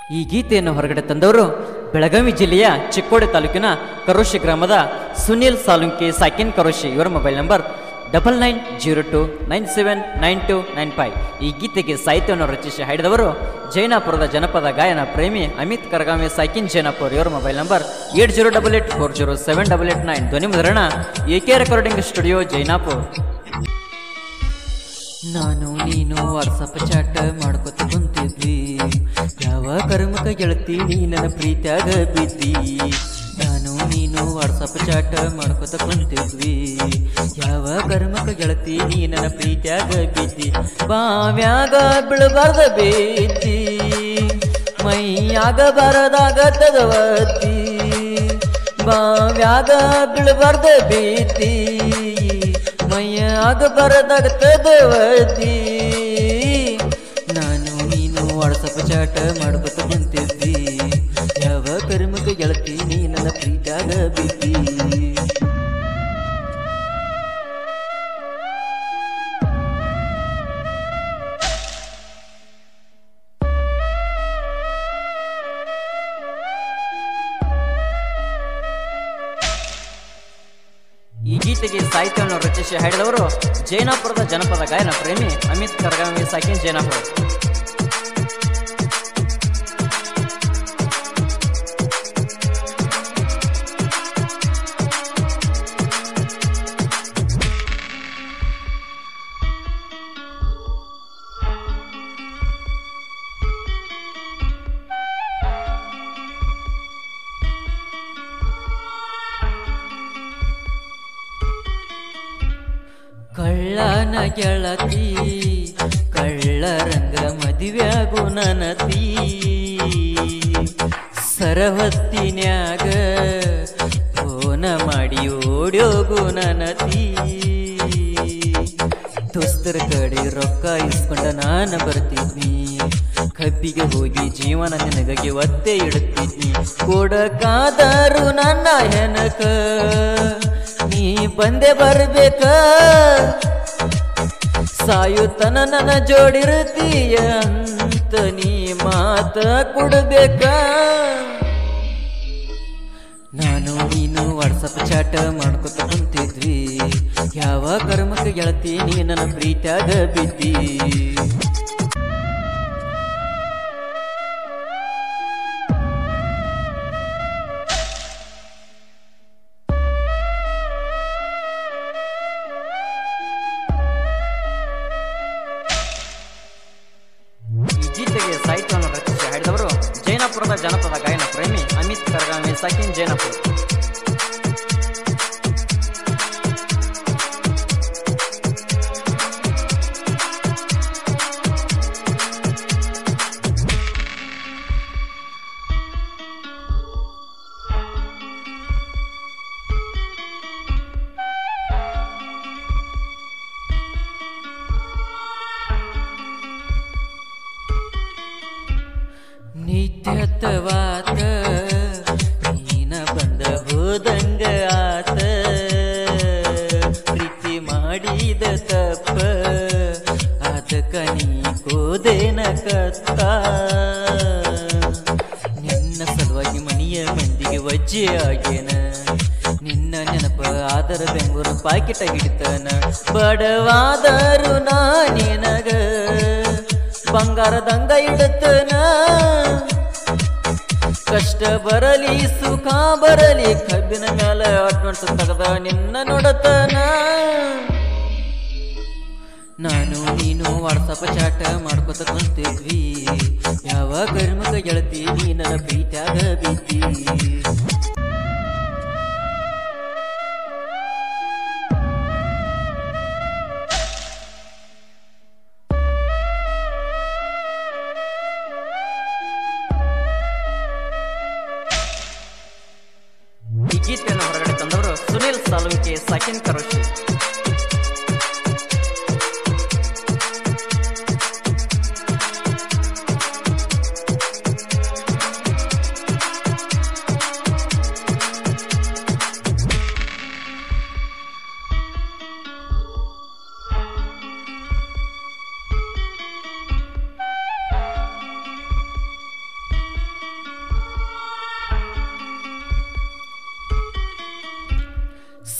ಈ ಗೀತೆಯನ್ನು ಹೊರಗಡೆ ತಂದವರು ಬೆಳಗಾವಿ ಜಿಲ್ಲೆಯ ಚಿಕ್ಕೋಡಿ ತಾಲೂಕಿನ ಕರೋಶಿ ಗ್ರಾಮದ ಸುನೀಲ್ ಸಾಲುಂಕಿ ಸಾಕಿನ್ ಕರೋಶಿ ಇವರ mobile number double nine zero two nine seven nine two nine five ಈ ಗೀತೆಗೆ ಸಾಹಿತ್ಯವನ್ನು ರಚಿಸಿ ಹಾಡಿದವರು ಜೈನಾಪುರದ ಜನಪದ ಗಾಯನ ಪ್ರೇಮಿ ಅಮಿತ್ ಕರಗಾಮಿ ಸಾಕಿನ್ ಜೈನಾಪುರ್ ಇವರ mobile number eight zero double eight four zero seven double eight nine ಧ್ವನಿ ಮುದ್ರಣ A K recording studio Jainapur ನಾನು ನೀನು ವಾಟ್ಸಪ್ ಚಾಟ್ ಮಾಡ್ಕೊತ ಕುಂತಿದ್ವಿ ಯಾವ ಕರ್ಮಕ ಗೆಳತೀನಿ ನನ್ನ ಪ್ರೀತ್ಯಾಗ ಬಿದ್ದಿ ನಾನು ನೀನು ವಾಟ್ಸಪ್ ಚಾಟ್ ಮಾಡ್ಕೊತ ಕುಂತಿದ್ವಿ ಯಾವ ಕರ್ಮಕ ಗೆಳತೀನಿ ನನ್ನ ಪ್ರೀತ್ಯಾಗ ಬಿದ್ದಿ ಬಾವ್ಯಾಗ ಬೀಳಬಾರ್ದ ಬೇತಿ ಮೈಯಾಗ ಬರದಾಗ ತದವತ್ತಿ ಬಾವ್ಯಾಗ ಬೀಳಬಾರ್ದ ಬೇತಿ ಮೈಯಾಗ ಬರದಾಗ್ತದವತಿ ನಾನು ನೀನು ವಾಟ್ಸಪ್ ಚಾಟ ಮಾಡ್ಕೊತ ಕುಂತಿದ್ವಿ ಯಾವ ಕರ್ಮಕ್ಕೆ ಗೆಳತಿ ನೀ ನನ್ನ ಪ್ರೀತ್ಯಾಗ ಬಿದ್ದಿ ಈ ಗೀತೆಗೆ ಸಾಹಿತ್ಯವನ್ನು ರಚಿಸಿ ಹಾಡಿದವರು ಜೈನಾಪುರದ ಜನಪದ ಗಾಯನ ಪ್ರೇಮಿ ಅಮಿತ್ ಕರಗಾಮಿ ಸಾಕಿನ್ ಜೈನಾಪುರ ಕಳ್ಳನ ಗೆಳತಿ ಕಳ್ಳರಂಗ ಮದುವೆಯಾಗು ನನತಿ ಸರವತ್ತಿನ್ಯಾಗ ಫೋನ ಮಾಡಿ ಓಡ್ಯೋಗು ನನತಿ ದೋಸ್ತರ ಕಡೆ ರೊಕ್ಕ ಇಸ್ಕೊಂಡ ನಾನು ಬರ್ತಿದ್ನಿ ಕಬ್ಬಿಗೆ ಹೋಗಿ ಜೀವನ ನಿನಗಾಗಿ ಒತ್ತೆ ಇಡುತ್ತಿದ್ನಿ ಕೊಡಕಾದರು ನನ್ನ ಹೆನಕ ನೀ ಬಂದೆ ಬರ್ಬೇಕ ಸಾಯುತನ ನನ್ನ ಜೋಡಿರ್ತೀಯ ಅಂತ ನೀ ಮಾತ ಕೊಡ್ಬೇಕ ನಾನು ನೀನು ವಾಟ್ಸಪ್ ಚಾಟ ಮಾಡ್ಕೊತ ಕುಂತಿದ್ವಿ ಯಾವ ಕರ್ಮಕ್ಕೆ ಗೆಳತಿ ನೀ ನನ್ನ ಪ್ರೀತ್ಯಾಗ ಬಿದ್ದಿ ಈ ಗೀತೆಗೆ ಸಾಹಿತ್ಯವನ್ನು ರಚಿಸಿ ಹಾಡಿದವರು ಜೈನಪುರದ ಜನಪದ ಗಾಯನ ಪ್ರೇಮಿ ಅಮಿತ್ ಕರಗಾಮಿ ಸಕಿನ್ ಜೈನಪುರ ನಿತ್ಯತ್ವಾತ ನೀನ ಬಂದ ಹೋದಂಗ ಆತ ಪ್ರೀತಿ ಮಾಡಿದ ತಪ್ಪ ಅದಕ್ಕ ನೀ ಕೋದೇನ ಕತ್ತ ನಿನ್ನ ಸಲುವಾಗಿ ಮನೆಯ ಮಂದಿಗೆ ವಜ್ಜೆ ಆಗೇನ ನಿನ್ನ ನೆನಪ ಆದರ ಬೆಂಗಳೂರು ಪಾಕಿಟ ಹಿಡಿತನ ಬಡವಾದರು ನಾ ನಿನಗ ಬಂಗಾರದಂಗ ಇಡುತ್ತನ ಕಷ್ಟ ಬರಲಿ ಸುಖ ಬರಲಿ ಕಬ್ಬಿನ ಮೇಲೆ ಅಡ್ವಾನ್ಸ್ ತೆಗೆದ ನಿನ್ನ ನೋಡತನ ನಾನು ನೀನು ವಾಟ್ಸಪ್ ಚಾಟ ಮಾಡ್ಕೊತ ಕುಂತಿದ್ವಿ ಯಾವ ಕರ್ಮಕ ಗೆಳತಿ ನೀ ನನ್ನ ಪ್ರೀತ್ಯಾಗ ಬಿದ್ದಿ ಈ ಗೀತೆಯನ್ನು ಹೊರಗಡೆ ತಂದವರು ಸುನೀಲ್ ಸಾಲುಂಕಿ ಸಕಿನ್ ಕರೋಶಿ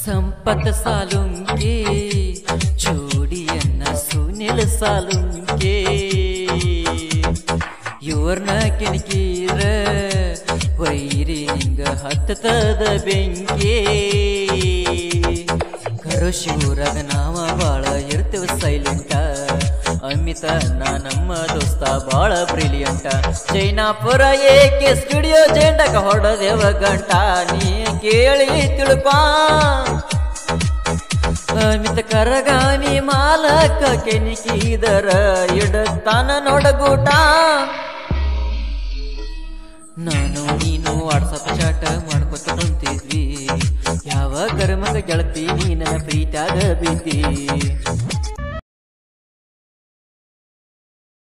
ಸಂಪತ್ ಸಾಲುಂಗೆ ಜೋಡಿಯನ್ನ ಸುನಿಲ್ ಸಾಲುಂಗೆ ಇವ್ರನ್ನ ಕೆಣಕೀರ ವೈರಿ ನಿಂಗ ಹತ್ತದ ಬೆಂಕಿ ಕರು ಶಿವರಾಗ ನಾವ ಬಾಳ ಇರ್ತೇವ ಸೈಲೆಂಟ ಅಮಿತ ನಾ ನಮ್ಮ ದೋಸ್ತ ಬಾಳ ಬ್ರಿಲಿಯಂಟ ಚೈನಾಪುರ ಏಕೆ ಸ್ಟುಡಿಯೋ ಜೆಂಡಕ ಹೊಡೆದೇವ ಗಂಟ ನೀ ಕೇಳಿ ತಿಳ್ಕೊ ಅಮಿತ ಕರಗಾನಿ ಮಾಲಕ ಕೆಣಿಕಿದರ ಇಡತಾನ ನೋಡಗೂಟ ನಾನು ನೀನು ವಾಟ್ಸಪ್ ಚಾಟ ಮಾಡ್ಕೊತ ಕುಂತಿದ್ವಿ ಯಾವ ಗರ್ಮಗ ಗೆಳತಿ ನೀ ನನ್ನ ಪ್ರೀತ್ಯಾಗ ಬಿದ್ದಿ